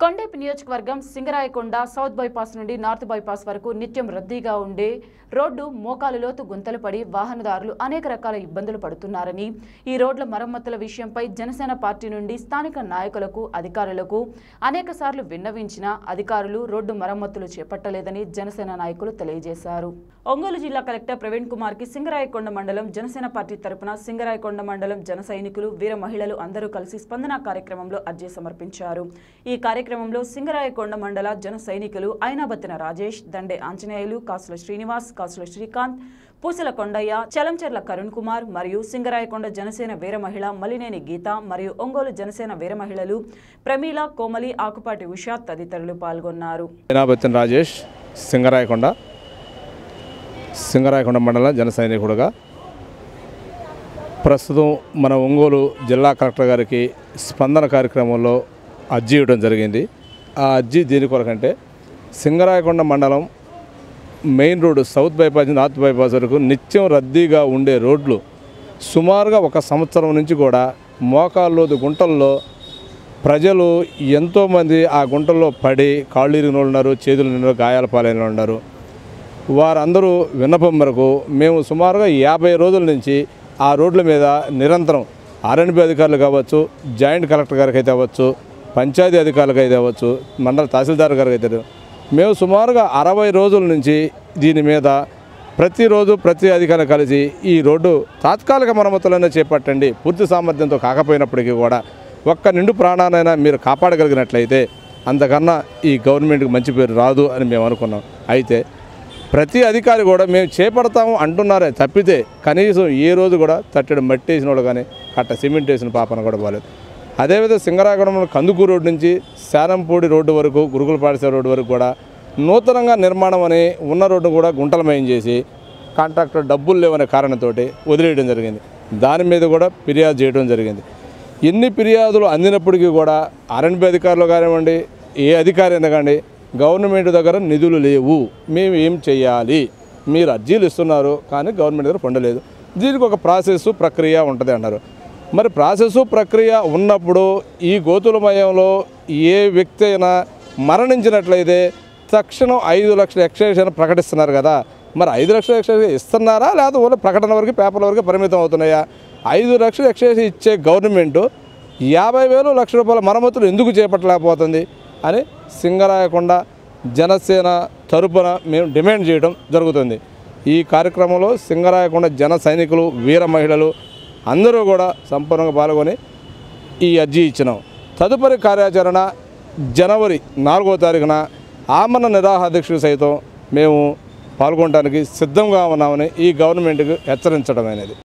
కొండేపి నియోజకవర్గం Singarayakonda south bypass నుండి north bypass వరకు నిత్యం రద్దీగా ఉండే రోడ్డు మోకాలు లోతు గుంతలు పడి వాహనదారులు అనేక రకాల ఇబ్బందులు పడుతున్నారని ఈ రోడ్ల మరమ్మతుల విషయంపై జనసేన పార్టీ నుండి స్థానిక నాయకులకు అధికారులకు అనేక సార్లు విన్నవించిన అధికారులు రోడ్డు మరమ్మతులు చేపట్టలేదని జనసేన నాయకులు తెలియజేశారు ఒంగోలు జిల్లా కలెక్టర్ ప్రవీణ్ కుమార్ కి సింగరాయకొండ మండలం జనసేన పార్టీ తరపున సింగరాయకొండ మండలం జన సైనికులు వీర మహిళలు అందరూ కలిసి స్పందన కార్యక్రమంలో అర్జీ సమర్పించారు ఈ కార్యక్రమంలో సింగరాయకొండ మండల జన సైనికులు ఐనాబత్తిన రాజేష్ దండే ఆంజనేయులు కాసుల శ్రీనివాస్ కాసుల శ్రీకాంత్ పూసల కొండయ్య చలంచెర్ల కరుణ్ కుమార్ మరియు సింగరాయకొండ జనసేన వీర మహిళ మలినేని గీత మరియు ఒంగోలు జనసేన వీర మహిళలు ప్రమీల కోమలి ఆకుపాటి ఉషా తదితరులు పాల్గొన్నారు జనాబత్తిన రాజేష్ సింగరాయకొండ సింగరాయకొండ మండలం జన సైనికుడుగా ప్రస్తుతం మన ఒంగోలు జిల్లా కలెక్టర్ గారికి స్పందన కార్యక్రమంలో అర్జీ ఇవ్వడం జరిగింది ఆ అర్జీ దేని కొరకంటే సింగరాయకొండ మండలం మెయిన్ రోడ్డు సౌత్ బైపాస్ నుంచి నార్త్ బైపాస్ వరకు నిత్యం రద్దీగా ఉండే రోడ్లు సుమారుగా ఒక సంవత్సరం నుంచి కూడా మోకాల్లోదు గుంటల్లో ప్రజలు ఎంతోమంది ఆ గుంటల్లో పడి కాళ్ళు ఇరిగిన వాళ్ళు ఉన్నారు చేతులు నిండు గాయాల పాలైన వాళ్ళు ఉన్నారు వారందరూ విన్నపం మేరకు మేము సుమారుగా యాభై రోజుల నుంచి ఆ రోడ్ల మీద నిరంతరం ఆర్ఎన్బి అధికారులు కావచ్చు జాయింట్ కలెక్టర్ గారికి అయితే అవ్వచ్చు పంచాయతీ అధికారులకు అయితే అవ్వచ్చు మండల తహసీల్దార్ గారికి అయితే మేము సుమారుగా అరవై రోజుల నుంచి దీని మీద ప్రతిరోజు ప్రతి అధికారి కలిసి ఈ రోడ్డు తాత్కాలిక మరమ్మతులైనా చేపట్టండి పూర్తి సామర్థ్యంతో కాకపోయినప్పటికీ కూడా ఒక్క నిండు ప్రాణానైనా మీరు కాపాడగలిగినట్లయితే అంతకన్నా ఈ గవర్నమెంట్కి మంచి పేరు రాదు అని మేము అనుకున్నాం అయితే ప్రతి అధికారి కూడా మేము చేపడతాము అంటున్నారే తప్పితే కనీసం ఏ రోజు కూడా తట్టడి మట్టి వేసిన వాళ్ళు కానీ కట్ట సిమెంట్ వేసిన పాపన కూడా బాలేదు అదేవిధంగా సింగరాగూడెం కందుకూరు రోడ్డు నుంచి శానంపూడి రోడ్డు వరకు గురుకుల పాఠశాల రోడ్డు వరకు కూడా నూతనంగా నిర్మాణం అని ఉన్న రోడ్డు కూడా గుంటలమయం చేసి కాంట్రాక్టర్ డబ్బులు లేవనే కారణంతో వదిలేయడం జరిగింది దాని మీద కూడా ఫిర్యాదు చేయడం జరిగింది ఎన్ని ఫిర్యాదులు అందినప్పటికీ కూడా ఆర్ఎన్బి అధికారులు కానివ్వండి ఏ అధికారి అయినా కానీ గవర్నమెంట్ దగ్గర నిధులు లేవు మేము ఏం చేయాలి మీరు అర్జీలు ఇస్తున్నారు కానీ గవర్నమెంట్ దగ్గర పొందలేదు దీనికి ఒక ప్రాసెస్ ప్రక్రియ ఉంటుంది అన్నారు మరి ప్రాసెస్ ప్రక్రియ ఉన్నప్పుడు ఈ గోతులమయంలో ఏ వ్యక్తి అయినా మరణించినట్లయితే తక్షణం ఐదు లక్షల ఎక్స్టెన్షన్ ప్రకటిస్తున్నారు కదా మరి ఐదు లక్షల ఎక్స్టెన్షన్ ఇస్తున్నారా లేదా ఓన్లీ ప్రకటన వరకు పేపర్ల వరకు పరిమితం అవుతున్నాయా ఐదు లక్షల ఎక్స్టెన్షన్ ఇచ్చే గవర్నమెంట్ యాభై వేలు లక్ష రూపాయల మరమ్మతులు ఎందుకు చేపట్టలేకపోతుంది అని సింగరాయకొండ జనసేన తరపున మేము డిమాండ్ చేయడం జరుగుతుంది ఈ కార్యక్రమంలో సింగరాయకొండ జన సైనికులు వీర మహిళలు అందరూ కూడా సంపూర్ణంగా పాల్గొని ఈ అర్జీ ఇచ్చినాం తదుపరి కార్యాచరణ జనవరి నాలుగో తారీఖున ఆమరణ నిరాహాధ్యక్షుడు సైతం మేము పాల్గొనడానికి సిద్ధంగా ఉన్నామని ఈ గవర్నమెంట్కి హెచ్చరించడం అనేది